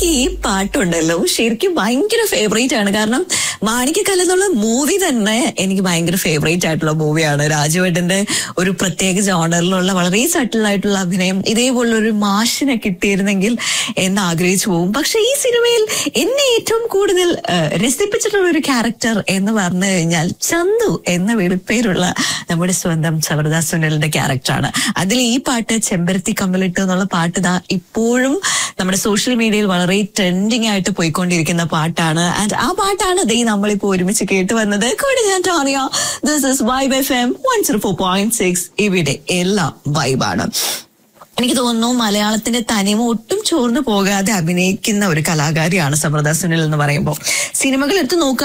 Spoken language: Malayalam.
എനിക്ക് ഈ പാട്ടുണ്ടല്ലോ ശരിക്കും ഭയങ്കര ഫേവറേറ്റ് ആണ് കാരണം മാണിക്കക്കല എന്നുള്ള മൂവി തന്നെ എനിക്ക് ഭയങ്കര ഫേവറേറ്റ് ആയിട്ടുള്ള മൂവിയാണ് രാജുവേട്ടന്റെ ഒരു പ്രത്യേക ജോണറിലുള്ള വളരെ സട്ടിൽ ആയിട്ടുള്ള അഭിനയം ഇതേപോലുള്ള ഒരു മാഷിനെ കിട്ടിയിരുന്നെങ്കിൽ എന്ന് ആഗ്രഹിച്ചു പോകും പക്ഷെ ഈ സിനിമയിൽ എന്നെ ഏറ്റവും കൂടുതൽ ആ, രസിപ്പിച്ചിട്ടുള്ള ഒരു ക്യാരക്ടർ എന്ന് പറഞ്ഞു കഴിഞ്ഞാൽ ചന്തു എന്ന വെളിപ്പേരുള്ള നമ്മുടെ സ്വന്തം സബർദാസ് സുനിലിന്റെ ക്യാരക്ടറാണ് അതിൽ ഈ പാട്ട് ചെമ്പരത്തി കമ്മലിട്ട് എന്നുള്ള പാട്ട് ദാ ഇപ്പോഴും നമ്മുടെ സോഷ്യൽ മീഡിയയിൽ വളരെ ട്രെൻഡിങ് ആയിട്ട് പോയിക്കൊണ്ടിരിക്കുന്ന പാട്ടാണ് ആൻഡ് ആ പാട്ടാണ് ദേ നമ്മളിപ്പോ ഒരുമിച്ച് കേട്ട് വന്നത് കൂടെ ഞാൻ Tonia this is Vibe F M one zero four point six ഇവിടെ എല്ലാം വൈബാണ് എനിക്ക് തോന്നുന്നു മലയാളത്തിന്റെ തനിമ ഒട്ടും ചോർന്നു പോകാതെ അഭിനയിക്കുന്ന ഒരു കലാകാരിയാണ് സമൃദ്ധ സുനിൽ എന്ന് പറയുമ്പോൾ സിനിമകൾ എടുത്ത് നോക്കുക